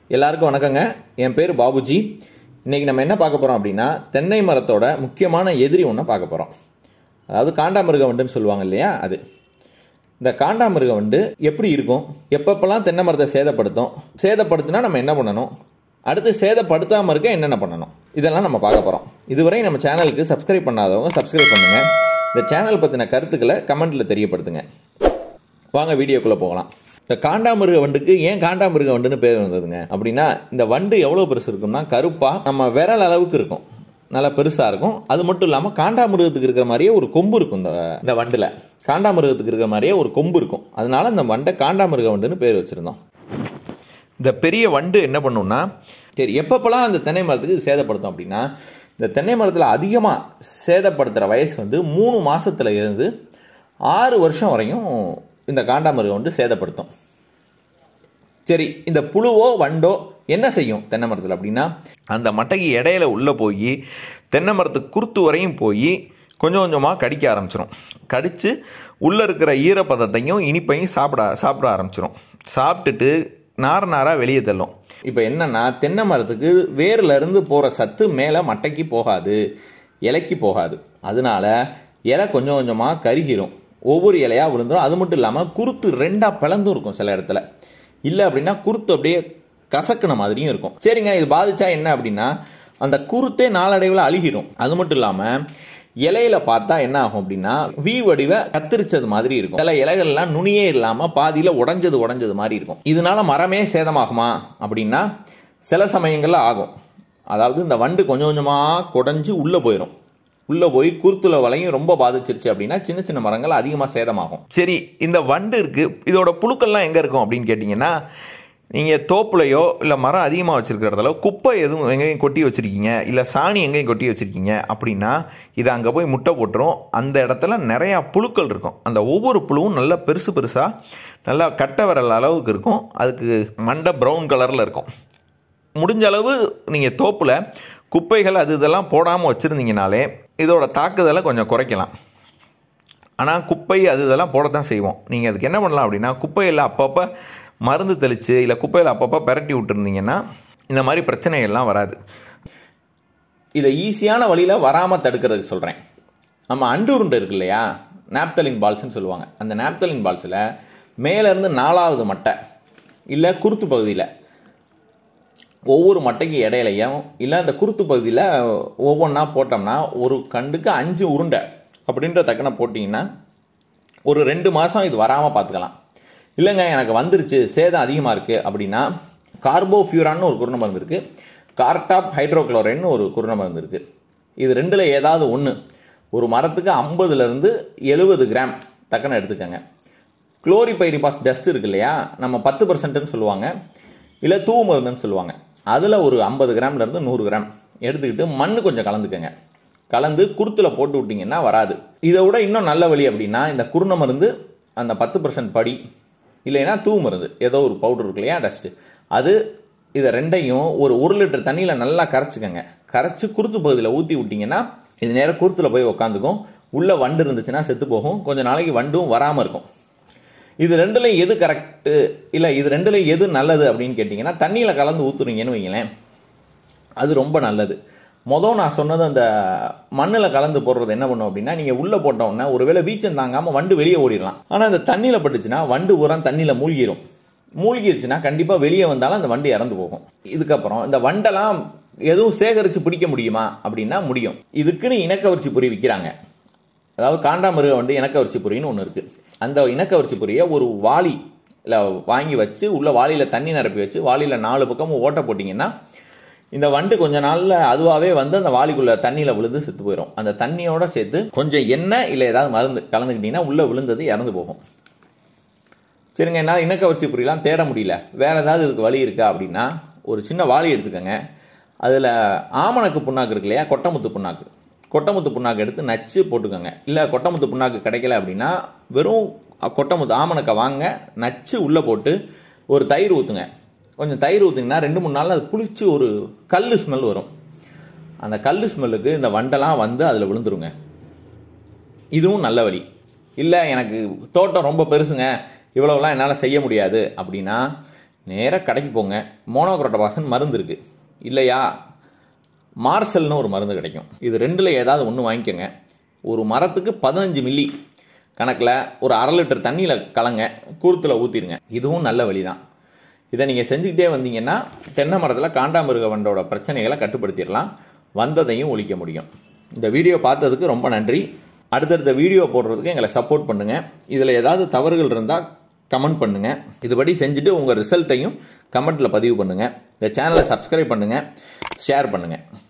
எல்லாருக்கும் வணக்கங்க என் பேர் பாபுஜி இன்னைக்கு நம்ம என்ன பார்க்க போகிறோம் அப்படின்னா தென்னை மரத்தோட முக்கியமான எதிரி ஒன்றை பார்க்க போகிறோம் அதாவது காண்டாமிருக வண்டுன்னு சொல்லுவாங்க இல்லையா அது இந்த காண்டாமிருக வண்டு எப்படி இருக்கும் எப்பப்பெல்லாம் தென்னை மரத்தை சேதப்படுத்தும் சேதப்படுத்தினா நம்ம என்ன பண்ணணும் அடுத்து சேதப்படுத்தாமல் இருக்க என்னென்ன பண்ணணும் இதெல்லாம் நம்ம பார்க்க போகிறோம் இதுவரை நம்ம சேனலுக்கு சப்ஸ்கிரைப் பண்ணாதவங்க சப்ஸ்கிரைப் பண்ணுங்கள் இந்த சேனல் பற்றின கருத்துக்களை கமெண்ட்டில் தெரியப்படுத்துங்க வாங்க வீடியோக்குள்ளே போகலாம் இந்த காண்டாமிருக வண்டுக்கு ஏன் காண்டாமிருக வண்டுன்னு பேர் வந்ததுங்க அப்படின்னா இந்த வண்டு எவ்வளோ பெருசு இருக்கும்னா கருப்பாக நம்ம விரல் அளவுக்கு இருக்கும் நல்லா பெருசாக இருக்கும் அது மட்டும் இல்லாமல் காண்டாமிருகத்துக்கு இருக்கிற மாதிரியே ஒரு கொம்பு இருக்கும் இந்த இந்த வண்டில் காண்டாமிருகத்துக்கு இருக்கிற மாதிரியே ஒரு கொம்பு இருக்கும் அதனால இந்த வண்டை காண்டாமிருக வண்டுன்னு பேர் வச்சுருந்தோம் இந்த பெரிய வண்டு என்ன பண்ணும்னா சரி எப்பப்பெல்லாம் அந்த தென்னை மரத்துக்கு இது சேதப்படுத்தும் அப்படின்னா இந்த தென்னை மரத்தில் அதிகமாக சேதப்படுத்துகிற வயசு வந்து மூணு மாசத்துல இருந்து ஆறு வருஷம் வரையும் இந்த காண்டாமிருகம் வந்து சேதப்படுத்தும் சரி இந்த புழுவோ வண்டோ என்ன செய்யும் தென்னை மரத்தில் அப்படின்னா அந்த மட்டைக்கு இடையில உள்ளே போய் தென்னை மரத்துக்கு குருத்து வரையும் போய் கொஞ்சம் கொஞ்சமாக கடிக்க ஆரம்பிச்சிடும் கடித்து உள்ளே இருக்கிற ஈரப்பதத்தையும் இனிப்பையும் சாப்பிட சாப்பிட ஆரம்பிச்சிடும் சாப்பிட்டுட்டு நார் நாராக வெளியே தள்ளும் இப்போ என்னன்னா தென்னை மரத்துக்கு வேர்ல இருந்து போகிற சத்து மேலே மட்டைக்கு போகாது இலைக்கு போகாது அதனால இலை கொஞ்சம் கொஞ்சமாக கருகிரும் ஒவ்வொரு இலையாக விழுந்துடும் அது மட்டும் இல்லாமல் குருத்து ரெண்டாக பிளந்தும் இருக்கும் சில இடத்துல இல்லை அப்படின்னா குருத்து அப்படியே கசக்குன மாதிரியும் இருக்கும் சரிங்க இது பாதிச்சா என்ன அப்படின்னா அந்த குருத்தே நாளடைவில் அழுகிரும் அது மட்டும் இல்லாமல் இலையில பார்த்தா என்ன ஆகும் அப்படின்னா வி வடிவ கத்திரிச்சது மாதிரி இருக்கும் சில இலைகள்லாம் நுனியே இல்லாம பாதியில உடஞ்சது உடஞ்சது மாதிரி இருக்கும் இதனால மரமே சேதமாகுமா அப்படின்னா சில சமயங்கள்ல ஆகும் அதாவது இந்த வண்டு கொஞ்சம் கொஞ்சமா குடஞ்சு உள்ள போயிடும் உள்ள போய் குருத்துல வலையும் ரொம்ப பாதிச்சிருச்சு அப்படின்னா சின்ன சின்ன மரங்கள் அதிகமாக சேதமாகும் சரி இந்த வண்டு இருக்கு இதோட புழுக்கள்லாம் எங்க இருக்கும் அப்படின்னு கேட்டிங்கன்னா நீங்கள் தோப்புலையோ இல்லை மரம் அதிகமாக வச்சுருக்கிறதுல குப்பை எதுவும் எங்கேயும் கொட்டி வச்சுருக்கீங்க இல்லை சாணி எங்கேயும் கொட்டி வச்சுருக்கீங்க அப்படின்னா இது அங்கே போய் முட்டை போட்டுரும் அந்த இடத்துல நிறையா புழுக்கள் இருக்கும் அந்த ஒவ்வொரு புழுவும் நல்லா பெருசு பெருசாக நல்லா கட்டை விரல் அளவுக்கு இருக்கும் அதுக்கு மண்டை ப்ரௌன் கலரில் இருக்கும் முடிஞ்ச அளவு நீங்கள் தோப்பில் குப்பைகள் அது இதெல்லாம் போடாமல் வச்சுருந்தீங்கனாலே இதோட தாக்குதலை கொஞ்சம் குறைக்கலாம் ஆனால் குப்பை அது இதெல்லாம் போடத்தான் செய்வோம் நீங்கள் அதுக்கு என்ன பண்ணலாம் அப்படின்னா குப்பையில் அப்பப்போ மருந்து தெளித்து இல்லை குப்பையில் அப்பப்போ பெரட்டி விட்டுருந்தீங்கன்னா இந்த மாதிரி பிரச்சனைகள்லாம் வராது இதை ஈஸியான வழியில் வராமல் தடுக்கிறதுக்கு சொல்கிறேன் நம்ம அண்டு உருண்டை இருக்கு இல்லையா நாப்தலின் பால்ஸ்னு சொல்லுவாங்க அந்த நாப்தலின் பால்ஸில் மேலேருந்து நாலாவது மட்டை இல்லை குருத்து பகுதியில் ஒவ்வொரு மட்டைக்கு இடையிலையும் இல்லை அந்த குருத்து பகுதியில் ஒவ்வொன்றா போட்டோம்னா ஒரு கண்டுக்கு அஞ்சு உருண்டை அப்படின்ற தக்கன போட்டிங்கன்னா ஒரு ரெண்டு மாதம் இது வராமல் பார்த்துக்கலாம் இல்லைங்க எனக்கு வந்துருச்சு சேதம் அதிகமாக இருக்குது அப்படின்னா கார்போஃபியூரான்னு ஒரு குருண மருந்து இருக்குது கார்டாப் ஹைட்ரோக்ளோரைன்னு ஒரு குருண மருந்து இருக்குது இது ரெண்டில் ஏதாவது ஒன்று ஒரு மரத்துக்கு ஐம்பதுலேருந்து எழுபது கிராம் தக்கன எடுத்துக்கோங்க குளோரிபைரிபாஸ் டஸ்ட் இருக்கு இல்லையா நம்ம பத்து பர்சன்ட்னு சொல்லுவாங்க இல்லை தூவு மருந்துன்னு சொல்லுவாங்க அதில் ஒரு ஐம்பது கிராம்லேருந்து நூறு கிராம் எடுத்துக்கிட்டு மண் கொஞ்சம் கலந்துக்கங்க கலந்து குருத்தில் போட்டு விட்டிங்கன்னா வராது இதை விட இன்னும் நல்ல வழி அப்படின்னா இந்த குருண மருந்து அந்த பத்து பர்சன்ட் படி இல்லைன்னா தூவு மருந்து ஏதோ ஒரு பவுடர் இருக்கு இல்லையா டஸ்ட்டு அது இதை ரெண்டையும் ஒரு ஒரு லிட்டர் தண்ணியில் நல்லா கரைச்சிக்கங்க கரைச்சி குருத்து பகுதியில் ஊற்றி விட்டிங்கன்னா இது நேரம் குருத்தில் போய் உக்காந்துக்கும் உள்ளே வண்டு இருந்துச்சுன்னா செத்து போகும் கொஞ்சம் நாளைக்கு வண்டும் வராமல் இருக்கும் இது ரெண்டுலையும் எது கரெக்டு இல்லை இது ரெண்டுலையும் எது நல்லது அப்படின்னு கேட்டிங்கன்னா தண்ணியில் கலந்து ஊற்றுறீங்கன்னு வைங்களேன் அது ரொம்ப நல்லது மொதல் நான் சொன்னது அந்த மண்ணில் கலந்து போடுறது என்ன பண்ணும் அப்படின்னா நீங்கள் உள்ளே போட்டோம்னா ஒருவேளை வீச்சம் தாங்காமல் வண்டு வெளியே ஓடிடலாம் ஆனால் அந்த தண்ணியில் பட்டுச்சுன்னா வண்டு உரம் தண்ணியில் மூழ்கிடும் மூழ்கிருச்சுன்னா கண்டிப்பாக வெளியே வந்தாலும் அந்த வண்டு இறந்து போகும் இதுக்கப்புறம் இந்த வண்டெல்லாம் எதுவும் சேகரித்து பிடிக்க முடியுமா அப்படின்னா முடியும் இதுக்குன்னு இனக்கவர்ச்சி பொறி விற்கிறாங்க அதாவது காண்டாமிருக வண்டு இனக்கவர்ச்சி பொறின்னு ஒன்று இருக்குது அந்த இனக்கவர்ச்சி பொறியை ஒரு வாளி இல்லை வாங்கி வச்சு உள்ள வாளியில் தண்ணி நிரப்பி வச்சு வாளியில் நாலு பக்கமும் ஓட்ட போட்டிங்கன்னா இந்த வண்டு கொஞ்ச நாளில் அதுவாகவே வந்து அந்த வாளிக்குள்ள தண்ணியில் விழுந்து செத்து போயிடும் அந்த தண்ணியோட சேர்த்து கொஞ்சம் எண்ணெய் இல்லை ஏதாவது மருந்து கலந்துக்கிட்டிங்கன்னா உள்ளே விழுந்தது இறந்து போகும் சரிங்க என்னால் இனக்கவர்ச்சி பொறியெல்லாம் தேட முடியல வேறு ஏதாவது இதுக்கு வழி இருக்கா அப்படின்னா ஒரு சின்ன வாளி எடுத்துக்கோங்க அதில் ஆமணக்கு புண்ணாக்கு இருக்கு இல்லையா கொட்டமுத்து புண்ணாக்கு கொட்டமுத்து புண்ணாக்கு எடுத்து நச்சு போட்டுக்கோங்க இல்லை கொட்டமுத்து புண்ணாக்கு கிடைக்கல அப்படின்னா வெறும் கொட்டமுத்து ஆமணக்கை வாங்க நச்சு உள்ளே போட்டு ஒரு தயிர் ஊற்றுங்க கொஞ்சம் தயிர் ஊற்றிங்கன்னா ரெண்டு மூணு நாளில் அது புளிச்சு ஒரு கல் ஸ்மெல் வரும் அந்த கல் ஸ்மெல்லுக்கு இந்த வண்டெல்லாம் வந்து அதில் விழுந்துருங்க இதுவும் நல்ல வழி இல்லை எனக்கு தோட்டம் ரொம்ப பெருசுங்க இவ்வளவுலாம் என்னால் செய்ய முடியாது அப்படின்னா நேராக கடைக்கு போங்க மோனோக்ரோட்டபாசன் மருந்து இருக்குது இல்லையா மார்சல்னு ஒரு மருந்து கிடைக்கும் இது ரெண்டில் ஏதாவது ஒன்று வாங்கிக்கோங்க ஒரு மரத்துக்கு பதினஞ்சு மில்லி கணக்கில் ஒரு அரை லிட்டர் தண்ணியில் கலங்க கூரத்தில் ஊற்றிடுங்க இதுவும் நல்ல வழி தான் இதை நீங்கள் செஞ்சுக்கிட்டே வந்தீங்கன்னா தென்னை மரத்தில் காண்டாமிருக வண்டோட பிரச்சனைகளை கட்டுப்படுத்திடலாம் வந்ததையும் ஒழிக்க முடியும் இந்த வீடியோ பார்த்ததுக்கு ரொம்ப நன்றி அடுத்தடுத்த வீடியோ போடுறதுக்கு எங்களை சப்போர்ட் பண்ணுங்கள் இதில் ஏதாவது தவறுகள் இருந்தால் கமெண்ட் பண்ணுங்கள் இதுபடி செஞ்சுட்டு உங்கள் ரிசல்ட்டையும் கமெண்ட்டில் பதிவு பண்ணுங்கள் இந்த சேனலை சப்ஸ்கிரைப் பண்ணுங்கள் ஷேர் பண்ணுங்கள்